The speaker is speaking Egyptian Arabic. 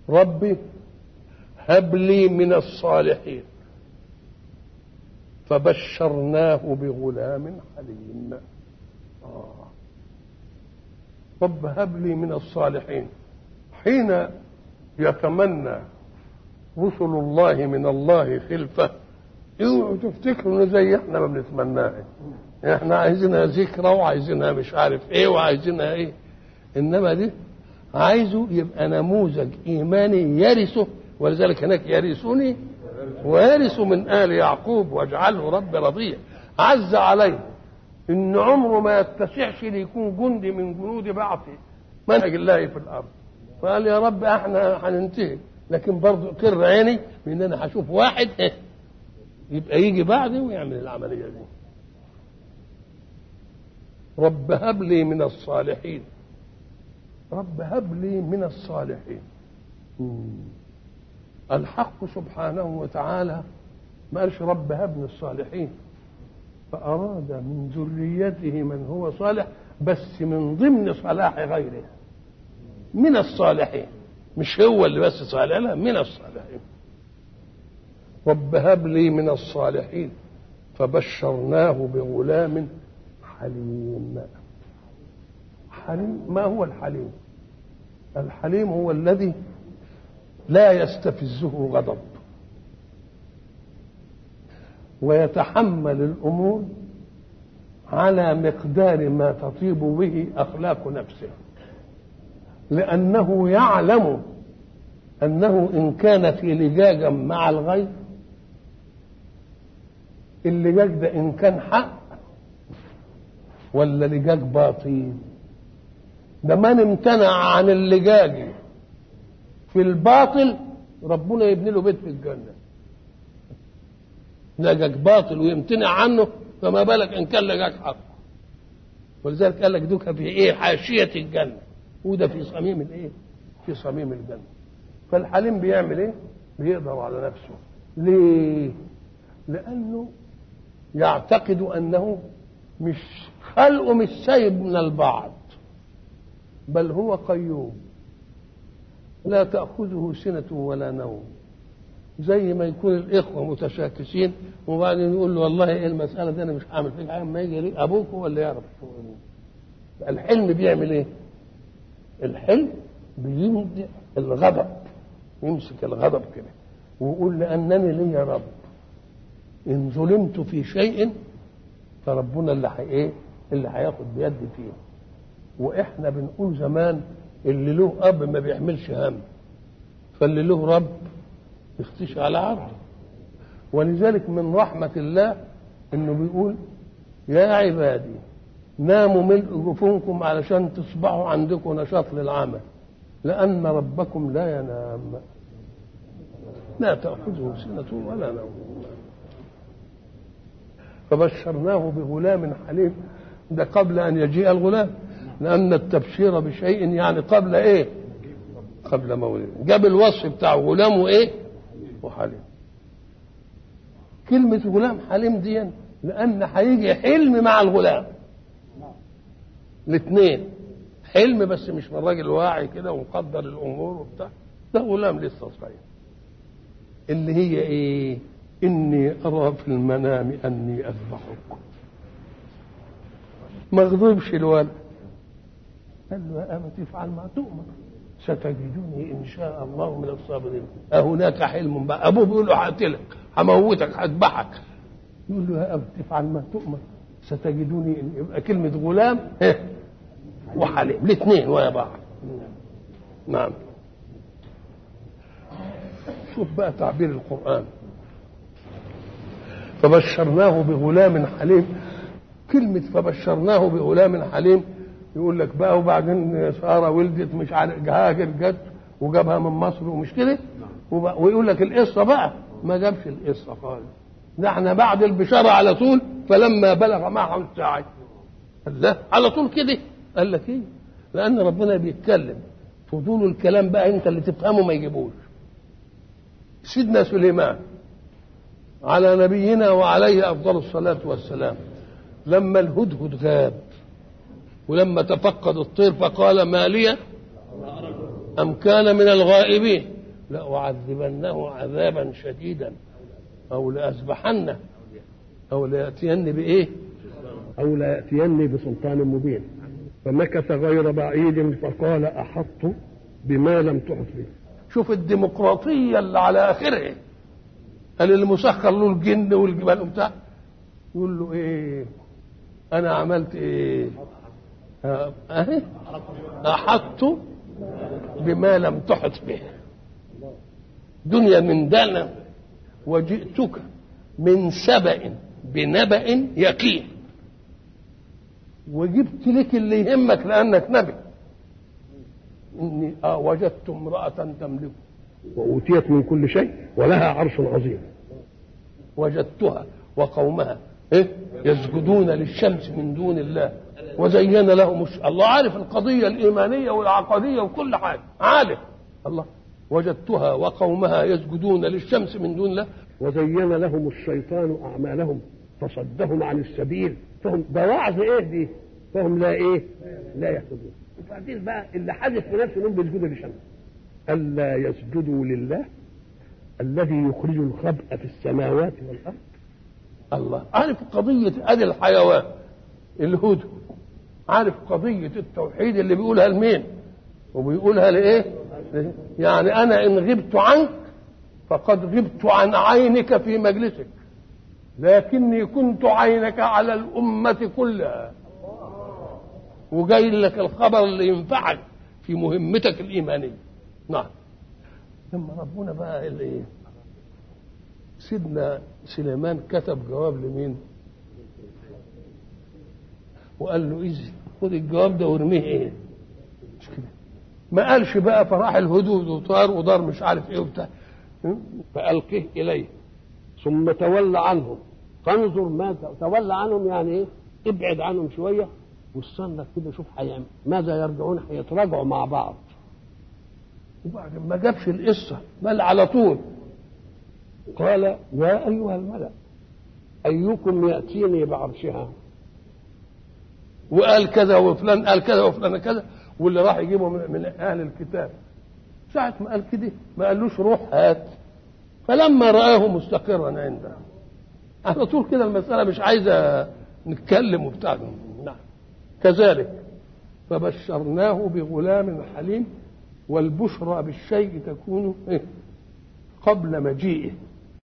ربي هب لي من الصالحين فبشرناه بغلام حليم آه. رب هب لي من الصالحين حين يتمنى رسل الله من الله خلفه اوعوا تفتكروا ان زي احنا ما بنتمناها احنا عايزينها ذكرى وعايزينها مش عارف ايه وعايزينها ايه انما دي عايزه يبقى نموذج ايماني يرثه ولذلك هناك يرثني ويرث من ال يعقوب واجعله رب رضيا عز عليه ان عمره ما يتسعش ليكون جندي من جنود بعث منهج الله في الارض فقال يا رب احنا هننتهي لكن برضه قر عيني بان انا هشوف واحد يبقى يجي بعدي ويعمل العمليه دي رب هب لي من الصالحين رب هب لي من الصالحين الحق سبحانه وتعالى ما قالش رب هب من الصالحين فأراد من ذريته من هو صالح بس من ضمن صلاح غيره من الصالحين مش هو اللي بس صالح لا من الصالحين رب هب لي من الصالحين فبشرناه بغلام حليم حليم ما هو الحليم الحليم هو الذي لا يستفزه غضب ويتحمل الامور على مقدار ما تطيب به اخلاق نفسه لانه يعلم انه ان كان في لجاجا مع الغير اللجاج ده ان كان حق ولا لجاج باطل ده من امتنع عن اللجاج في الباطل ربنا يبني له بيت في الجنه لجاج باطل ويمتنع عنه فما بالك ان كان لجاج حق ولذلك قال لك دوك في ايه حاشيه الجنه وده في صميم الايه في صميم الجنه فالحليم بيعمل ايه بيقدر على نفسه ليه لانه يعتقد انه مش خلقه مش سايب من البعض بل هو قيوم لا تأخذه سنة ولا نوم زي ما يكون الإخوة متشاكسين وبعدين يقول له والله إيه المسألة دي أنا مش هعمل فيك حاجة ما يجي أبوك هو اللي يعرف الحلم بيعمل إيه؟ الحلم بيمضي الغضب يمسك الغضب كده ويقول لأنني لي رب إن ظلمت في شيء فربنا اللي حي إيه؟ اللي هياخد بيدي فيه واحنا بنقول زمان اللي له اب ما بيحملش هم فاللي له رب يختشي على عبده ولذلك من رحمة الله انه بيقول يا عبادي ناموا ملء جفونكم علشان تصبحوا عندكم نشاط للعمل لأن ربكم لا ينام لا تأخذه سنة ولا نوم فبشرناه بغلام حليم ده قبل أن يجيء الغلام لأن التبشير بشيء يعني قبل إيه؟ قبل مولده جاب الوصف بتاع غلام وإيه؟ وحليم كلمة غلام حليم دي لأن هيجي حلم مع الغلام الاثنين حلم بس مش من راجل واعي كده ومقدر الأمور وبتاع ده غلام لسه صغير اللي هي إيه؟ إني أرى في المنام أني أذبحك ما غضبش الولد قال له يا أبت افعل ما تؤمر ستجدني إن شاء الله من الصابرين أهناك حلم بقى أبوه بيقول له هقتلك هموتك هذبحك يقول له يا أبت افعل ما تؤمر ستجدني يبقى كلمة غلام وحليم الاثنين ويا بعض نعم شوف بقى تعبير القرآن فبشرناه بغلام حليم كلمة فبشرناه بغلام حليم يقول لك بقى وبعدين سارة ولدت مش عارف هاجر جت وجابها من مصر ومش كده ويقول لك القصة بقى ما جابش القصة خالص ده احنا بعد البشارة على طول فلما بلغ معه الساعة قال لا على طول كده قال لك ايه لأن ربنا بيتكلم فضول الكلام بقى انت اللي تفهمه ما يجيبوش سيدنا سليمان على نبينا وعليه افضل الصلاه والسلام لما الهدهد غاب ولما تفقد الطير فقال ما لي ام كان من الغائبين لأعذبنه عذابا شديدا أو لأذبحنه أو ليأتيني بإيه؟ أو لا يأتيني بسلطان مبين فمكث غير بعيد فقال أحط بما لم تحط به شوف الديمقراطية اللي على آخره قال اللي مسخر له الجن والجبال وبتاع يقول له إيه أنا عملت إيه آه، أهي أحط بما لم تحط به دنيا من دنا وجئتك من سبأ بنبأ يقين وجبت لك اللي يهمك لأنك نبي إني آه وجدت امرأة تملك وأوتيت من كل شيء ولها عرش عظيم وجدتها وقومها إيه؟ يسجدون للشمس من دون الله وزين لهم الش... الله عارف القضية الإيمانية والعقدية وكل حاجة عارف الله وجدتها وقومها يسجدون للشمس من دون الله وزين لهم الشيطان أعمالهم فصدهم عن السبيل فهم ده وعظ إيه دي فهم لا إيه لا يهتدون وبعدين بقى اللي حدث في نفسه انهم بيسجدوا للشمس ألا يسجدوا لله الذي يخرج الخبأ في السماوات والأرض الله عارف قضية أدي الحيوان الهدى عارف قضية التوحيد اللي بيقولها لمين وبيقولها لإيه يعني أنا إن غبت عنك فقد غبت عن عينك في مجلسك لكني كنت عينك على الأمة كلها وجاي لك الخبر اللي ينفعك في مهمتك الإيمانية نعم لما ربنا بقى الايه سيدنا سليمان كتب جواب لمين وقال له اذ خد الجواب ده وارميه ايه مش كده ما قالش بقى فراح الهدود وطار ودار مش عارف ايه وبتاع فألقه إليه ثم تولى عنهم فانظر ماذا تولى عنهم يعني ايه ابعد عنهم شويه واستنى كده شوف هيعمل ماذا يرجعون هيتراجعوا مع بعض وبعد ما جابش القصة بل على طول قال يا أيها الملأ أيكم يأتيني بعرشها وقال كذا وفلان قال كذا وفلان كذا واللي راح يجيبه من, من أهل الكتاب ساعة ما قال كده ما قالوش روح هات فلما رآه مستقرا عنده على طول كده المسألة مش عايزة نتكلم وبتاع نعم كذلك فبشرناه بغلام حليم والبشرى بالشيء تكون إيه؟ قبل مجيئه